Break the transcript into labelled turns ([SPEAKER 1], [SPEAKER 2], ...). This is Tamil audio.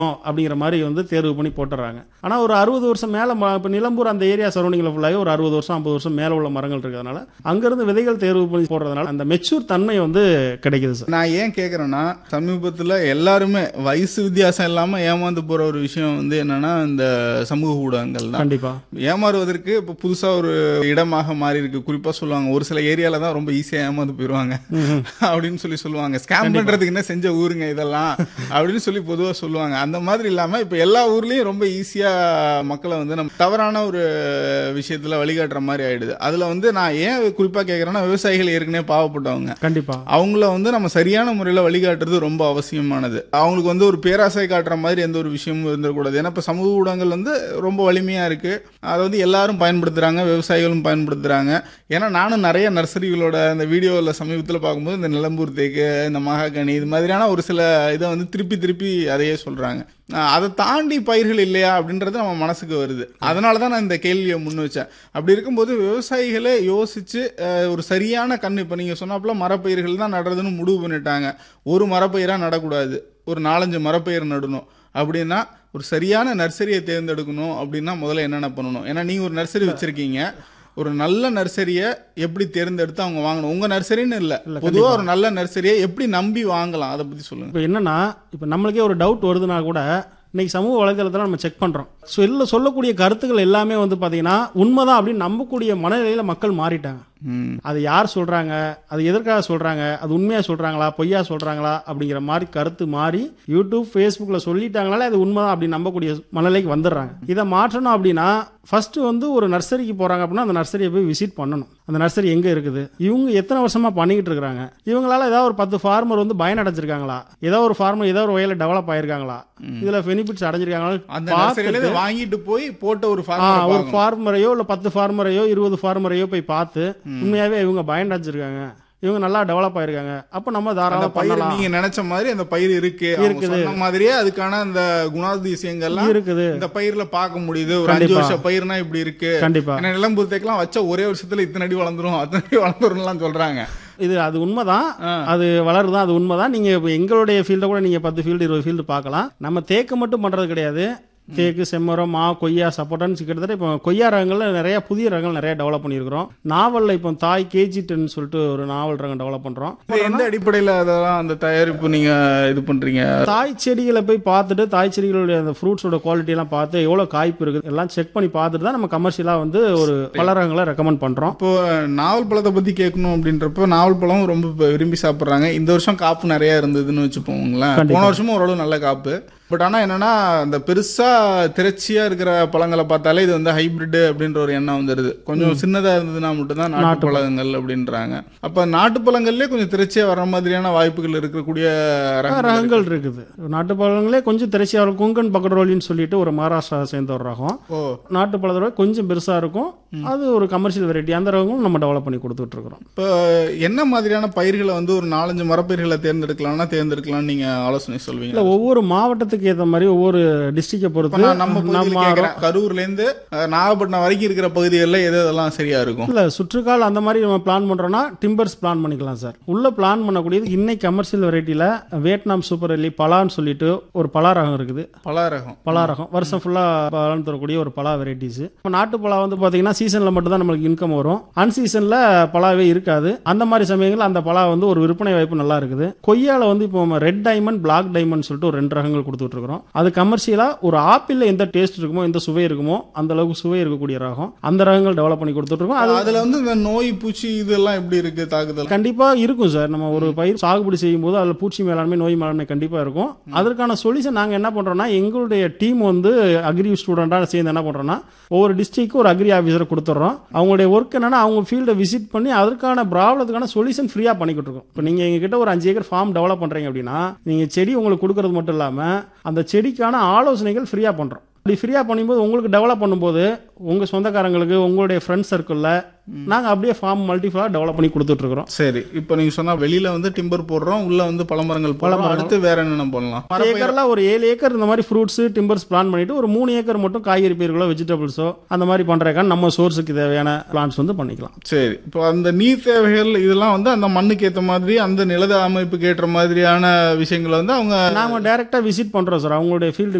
[SPEAKER 1] அப்படிங்கிற மாதிரி வந்து தேர்வு பண்ணி போட்டுறாங்க ஆனால் ஒரு அறுபது வருஷம் மேலே இப்போ நிலம்பூர் அந்த ஏரியா சரௌண்டிங்கில் ஃபுல்லாகவே ஒரு அறுபது வருஷம் ஐம்பது வருஷம் மேலே உள்ள மரங்கள் இருக்கிறதுனால அங்கேருந்து விதைகள் தேர்வு பண்ணி போடுறதுனால அந்த மெச்சூர் தன்மை வந்து கிடைக்குது சார்
[SPEAKER 2] நான் ஏன் கேட்குறேன்னா சமீபத்தில் எல்லாருமே வயசு வித்தியாசம் இல்லாமல் ஏமாந்து போகிற ஒரு விஷயம் வந்து என்னன்னா இந்த சமூக ஊடகங்கள் தான்
[SPEAKER 1] கண்டிப்பாக
[SPEAKER 2] ஏமாறுவதற்கு இப்போ புதுசாக ஒரு இடமாக மாறி இருக்கு குறிப்பாக சொல்லுவாங்க ஒரு சில ஏரியால தான் ரொம்ப ஈஸியாக ஏமாந்து போயிடுவாங்க அப்படின்னு சொல்லி சொல்லுவாங்க ஸ்கேம் பண்ணுறதுக்கு என்ன செஞ்ச ஊருங்க இதெல்லாம் அப்படின்னு சொல்லி பொதுவாக சொல்லுவாங்க அந்த மாதிரி இல்லாமல் இப்போ எல்லா ஊர்லேயும் ரொம்ப ஈஸியாக மக்களை வந்து நம்ம தவறான ஒரு விஷயத்தில் வழிகாட்டுற மாதிரி ஆயிடுது அதில் வந்து நான் ஏன் குறிப்பாக கேட்குறேன்னா விவசாயிகள் ஏற்கனவே பாவப்பட்டவங்க
[SPEAKER 1] கண்டிப்பாக
[SPEAKER 2] அவங்கள வந்து நம்ம சரியான முறையில் வழிகாட்டுறது ரொம்ப அவசியமானது அவங்களுக்கு வந்து ஒரு பேராசை காட்டுற மாதிரி எந்த ஒரு விஷயமும் இருந்துடக்கூடாது ஏன்னா இப்போ சமூக ஊடகங்கள் வந்து ரொம்ப வலிமையாக இருக்கு அதை வந்து எல்லாரும் பயன்படுத்துறாங்க விவசாயிகளும் பயன்படுத்துறாங்க ஏன்னா நானும் நிறைய நர்சரிகளோட இந்த வீடியோவில் சமீபத்தில் பார்க்கும்போது இந்த நிலம்பூர் தேக்கு இந்த மகாகனி இது மாதிரியான ஒரு சில இதை வந்து திருப்பி திருப்பி அதையே சொல்றாங்க அஹ் அதை தாண்டி பயிர்கள் இல்லையா அப்படின்றது நம்ம மனசுக்கு வருது அதனால தான் நான் இந்த கேள்வியை முன் வச்சேன் அப்படி இருக்கும்போது விவசாயிகளே யோசிச்சு அஹ், ஒரு சரியான கண்ணு இப்போ நீங்கள் சொன்னாப்புல மரப்பயிர்கள் தான் நடுறதுன்னு முடிவு பண்ணிட்டாங்க ஒரு மரப்பயிராக நடக்கூடாது ஒரு நாலஞ்சு மரப்பயிர் நடணும் அப்படின்னா ஒரு சரியான நர்சரியை தேர்ந்தெடுக்கணும் அப்படின்னா முதல்ல என்னென்ன பண்ணணும் ஏன்னா நீங்கள் ஒரு நர்சரி வச்சிருக்கீங்க ஒரு நல்ல நர்சரியை எப்படி தேர்ந்தெடுத்து அவங்க வாங்கணும் உங்க நர்சரின்னு இல்லை பொதுவாக ஒரு நல்ல நர்சரியை எப்படி நம்பி வாங்கலாம் அதை பத்தி சொல்லுங்க
[SPEAKER 1] இப்போ என்னன்னா இப்போ நம்மளுக்கே ஒரு டவுட் வருதுன்னா கூட இன்னைக்கு சமூக வலைதளத்தில் நம்ம செக் பண்ணுறோம் சொல்ல சொல்லக்கூடிய கருத்துக்கள் எல்லாமே வந்து பார்த்தீங்கன்னா உண்மைதான் அப்படின்னு நம்பக்கூடிய மனநிலையில் மக்கள் மாறிட்டாங்க
[SPEAKER 2] ம்
[SPEAKER 1] அது யார் சொல்றாங்க அது எதற்காக சொல்றாங்க அது உண்மையா சொல்றாங்களா பொய்யா சொல்றாங்களா அப்படிங்கிற மாதிரி கருத்து மாறி யூடியூப் ஃபேஸ்புக்ல சொல்லிட்டாங்கனாலே அது உண்மைதான் அப்படி நம்பக்கூடிய மனநிலைக்கு வந்துடுறாங்க இதை மாற்றணும் அப்படின்னா ஃபர்ஸ்ட் வந்து ஒரு நர்சரிக்கு போறாங்க அப்படின்னா அந்த நர்சரியை போய் விசிட் பண்ணணும் அந்த நர்சரி எங்க இருக்குது இவங்க எத்தனை வருஷமா பண்ணிக்கிட்டு இருக்காங்க இவங்களால ஏதாவது ஒரு பத்து ஃபார்மர் வந்து பயனடைஞ்சிருக்காங்களா ஏதோ ஒரு ஃபார்மர் ஏதோ ஒரு வகையில டெவலப் ஆயிருக்காங்களா இதுல பெனிஃபிட்ஸ்
[SPEAKER 2] அந்த
[SPEAKER 1] அடைஞ்சிருக்காங்களா
[SPEAKER 2] நர்சரியில இருந்து வாங்கிட்டு போய் போட்ட ஒரு
[SPEAKER 1] ஆ,
[SPEAKER 2] farmer
[SPEAKER 1] ஒரு ஃபார்மரையோ இல்ல பத்து ஃபார்மரையோ இருபது ஃபார்மரையோ போய் பார்த்து உண்மையாவே இவங்க பயனடைஞ்சிருக்காங்க இவங்க நல்லா டெவலப் ஆயிருக்காங்க அப்ப நம்ம
[SPEAKER 2] அந்த
[SPEAKER 1] தாராளம்
[SPEAKER 2] பயிர்
[SPEAKER 1] பண்ணலாம்
[SPEAKER 2] நீங்க நினைச்ச மாதிரி அந்த பயிர் இருக்கு அவங்க
[SPEAKER 1] இருக்குது.
[SPEAKER 2] சொன்ன மாதிரியே அதுக்கான அந்த குணாதிசயங்கள்லாம்
[SPEAKER 1] இருக்குது
[SPEAKER 2] இந்த பயிர்ல பார்க்க முடியுது ஒரு அஞ்சு
[SPEAKER 1] கண்டிப்பா.
[SPEAKER 2] வருஷம் பயிர்னா இப்படி இருக்கு
[SPEAKER 1] கண்டிப்பா
[SPEAKER 2] ஏன்னா நிலம்பூர் தேக்கெல்லாம் வச்ச ஒரே வருஷத்துல இத்தனை அடி வளர்ந்துரும் அத்தனை அடி வளர்ந்துரும்லாம் சொல்றாங்க
[SPEAKER 1] இது அது உண்மைதான்
[SPEAKER 2] ஆ.
[SPEAKER 1] அது வளருதான் அது உண்மைதான் நீங்க இப்ப எங்களுடைய ஃபீல்ட கூட நீங்க பத்து ஃபீல்டு இருபது ஃபீல்டு பார்க்கலாம் நம்ம தேக்கு மட்டும் பண்றது கிடையாது தேக்கு செம்மரம் மா கொய்யா சப்போட்டான்னு கிட்டத்தட்ட இப்போ கொய்யா ரகங்கள்ல நிறைய புதிய ரகங்கள் நிறைய டெவலப் பண்ணியிருக்கிறோம் நாவல்ல இப்போ தாய் கேஜி டென் சொல்லிட்டு ஒரு நாவல் ரகம் டெவலப் பண்றோம்
[SPEAKER 2] இது எந்த அடிப்படையில அதெல்லாம் அந்த தயாரிப்பு நீங்க இது பண்றீங்க
[SPEAKER 1] தாய் செடிகளை போய் பார்த்துட்டு தாய் செடிகளுடைய அந்த ஃப்ரூட்ஸோட குவாலிட்டி எல்லாம் பார்த்து எவ்வளோ காய்ப்பு இருக்குது எல்லாம் செக் பண்ணி பார்த்துட்டு தான் நம்ம கமர்ஷியலாக வந்து ஒரு பல ரகங்களை ரெக்கமெண்ட் பண்ணுறோம்
[SPEAKER 2] இப்போ நாவல் பழத்தை பத்தி கேட்கணும் அப்படின்றப்ப நாவல் பழம் ரொம்ப இப்ப விரும்பி சாப்பிடுறாங்க இந்த வருஷம் காப்பு நிறைய இருந்ததுன்னு வச்சுப்போங்களேன்
[SPEAKER 1] கண்டிப்பா.
[SPEAKER 2] போன வருஷமும் ஓரளவு நல்ல காப்பு பட் ஆனா என்னன்னா அந்த பெருசா திரட்சியா இருக்கிற பழங்களை பார்த்தாலே இது வந்து ஹைபிரிட் அப்படின்ற ஒரு எண்ணம் வந்துருது கொஞ்சம் சின்னதா இருந்ததுன்னா மட்டும்தான் நாட்டு பழங்கள் அப்படின்றாங்க அப்ப நாட்டு பழங்கள்லயே கொஞ்சம் திரட்சியா வர்ற மாதிரியான வாய்ப்புகள் இருக்கக்கூடிய ரகங்கள்
[SPEAKER 1] ரகங்கள் இருக்குது நாட்டு பழங்களே கொஞ்சம் திரைச்சியாக இருக்கும் குங்கன் பக்கரோலின்னு சொல்லிட்டு ஒரு மகாராஷ்டிரா சேர்ந்த ஒரு ரகம்
[SPEAKER 2] ஓ
[SPEAKER 1] நாட்டு பழத்தோட கொஞ்சம் பெருசாக இருக்கும் அது ஒரு கமர்ஷியல் வெரைட்டி அந்த ரகமும் நம்ம டெவலப் பண்ணி கொடுத்துட்டு இருக்கிறோம்
[SPEAKER 2] இப்போ என்ன மாதிரியான பயிர்களை வந்து ஒரு நாலஞ்சு மரப்பயிர்களை தேர்ந்தெடுக்கலாம்னா தேர்ந்தெடுக்கலாம் நீங்க ஆலோசனை சொல்வீங்க
[SPEAKER 1] இல்லை ஒவ்வொரு மாவட்டத்துக்கு ஏற்ற மாதிரி ஒவ்வொரு டிஸ்ட்ரிக்டை
[SPEAKER 2] இப்ப
[SPEAKER 1] பொறுத்து
[SPEAKER 2] நான் நம்ம பகுதியில்
[SPEAKER 1] நம்ம
[SPEAKER 2] கேட்கிறேன் கரூர்ல இருந்து அஹ், நாகப்பட்டினம் வரைக்கும் இருக்கிற பகுதிகளில் எது எதெல்லாம் சரியா இருக்கும்
[SPEAKER 1] இல்ல சுற்றுக்கால் அந்த மாதிரி நம்ம பிளான் பண்றோம்னா டிம்பர்ஸ் பிளான் பண்ணிக்கலாம் சார் உள்ள பிளான் பண்ணக்கூடியது இன்னைக்கு கமர்ஷியல் வெரைட்டில வியட்நாம் சூப்பர் எல்லி பலான்னு சொல்லிட்டு ஒரு பலா ரகம் இருக்குது
[SPEAKER 2] பல ரகம்
[SPEAKER 1] பலா ரகம் வருஷம் ஃபுல்லா பலன் தரக்கூடிய ஒரு பலா வெரைட்டிஸ் நாட்டு பலா வந்து பாத்தீங்கன்னா சீசன்ல மட்டும் தான் நம்மளுக்கு இன்கம் வரும் அன்சீசன்ல பலாவே இருக்காது அந்த மாதிரி சமயங்கள் அந்த பலா வந்து ஒரு விற்பனை வாய்ப்பு நல்லா இருக்குது கொய்யால வந்து இப்போ நம்ம ரெட் டைமண்ட் பிளாக் டைமண்ட் சொல்லிட்டு ஒரு ரெண்டு ரகங்கள் கொடுத்துட்டு இருக்கிறோம் அது கமர்ஷியலா ஒரு ஆப்பிள்ல எந்த டேஸ்ட் இருக்குமோ எந்த சுவை இருக்குமோ அந்த அளவுக்கு சுவை இருக்கக்கூடிய ரகம் அந்த ரகங்கள் டெவலப் பண்ணி கொடுத்துட்டு இருக்கோம் அது
[SPEAKER 2] அதுல வந்து இந்த நோய் பூச்சி இதெல்லாம் எப்படி இருக்கு தாக்குதல்
[SPEAKER 1] கண்டிப்பா இருக்கும் சார் நம்ம ஒரு பயிர் சாகுபடி செய்யும் போது அதுல பூச்சி மேலாண்மை நோய் மேலாண்மை கண்டிப்பா இருக்கும் அதற்கான சொல்யூஷன் நாங்க என்ன பண்றோம்னா எங்களுடைய டீம் வந்து அக்ரி ஸ்டூடெண்டா சேர்ந்து என்ன பண்றோம்னா ஒவ்வொரு டிஸ்ட்ரிக்ட்க்கு ஒரு அக்ரி ஆஃபீஸரை கொடுத்துட்றோம் அவங்களுடைய ஒர்க் என்னன்னா அவங்க ஃபீல்டை விசிட் பண்ணி அதற்கான ப்ராப்ளத்துக்கான சொல்யூஷன் ஃப்ரீயா பண்ணி கொடுத்துருக்கோம் இப்போ நீங்க எங்ககிட்ட ஒரு அஞ்சு ஏக்கர் ஃபார்ம் டெவலப் பண்றீங்க அப்படின்னா நீங்க செடி உங்களுக்கு கொடுக்கறது மட்டும் இல்லாம அந்த செடிக்கான ஆலோசனைகள் ஃப்ரீயா பண்றோம் அப்படி ஃப்ரீயாக பண்ணும்போது உங்களுக்கு டெவலப் பண்ணும்போது உங்கள் சொந்தக்காரங்களுக்கு உங்களுடைய ஃப்ரெண்ட்ஸ் சர்க்கிளில் நாங்கள் அப்படியே ஃபார்ம் மல்டிஃபுல்லாக டெவலப் பண்ணி கொடுத்துட்ருக்குறோம்
[SPEAKER 2] சரி இப்போ நீங்க சொன்னா வெளியில வந்து டிம்பர் போடுறோம் உள்ள வந்து பழமரங்கள் போடுறோம் அடுத்து வேற என்னென்ன பண்ணலாம்
[SPEAKER 1] ஏக்கர்ல ஒரு ஏழு ஏக்கர் இந்த மாதிரி ஃப்ரூட்ஸ் டிம்பர்ஸ் பிளான் பண்ணிட்டு ஒரு மூணு ஏக்கர் மட்டும் காய்கறி பயிர்களோ வெஜிடபிள்ஸோ அந்த மாதிரி பண்றதுக்கான நம்ம சோர்ஸுக்கு தேவையான பிளான்ஸ் வந்து பண்ணிக்கலாம்
[SPEAKER 2] சரி இப்போ அந்த நீர் தேவைகள் இதெல்லாம் வந்து அந்த மண்ணுக்கு ஏற்ற மாதிரி அந்த நிலத அமைப்புக்கு ஏற்ற மாதிரியான விஷயங்களை வந்து அவங்க
[SPEAKER 1] நாம டைரக்டா விசிட் பண்றோம் சார் அவங்களுடைய ஃபீல்டு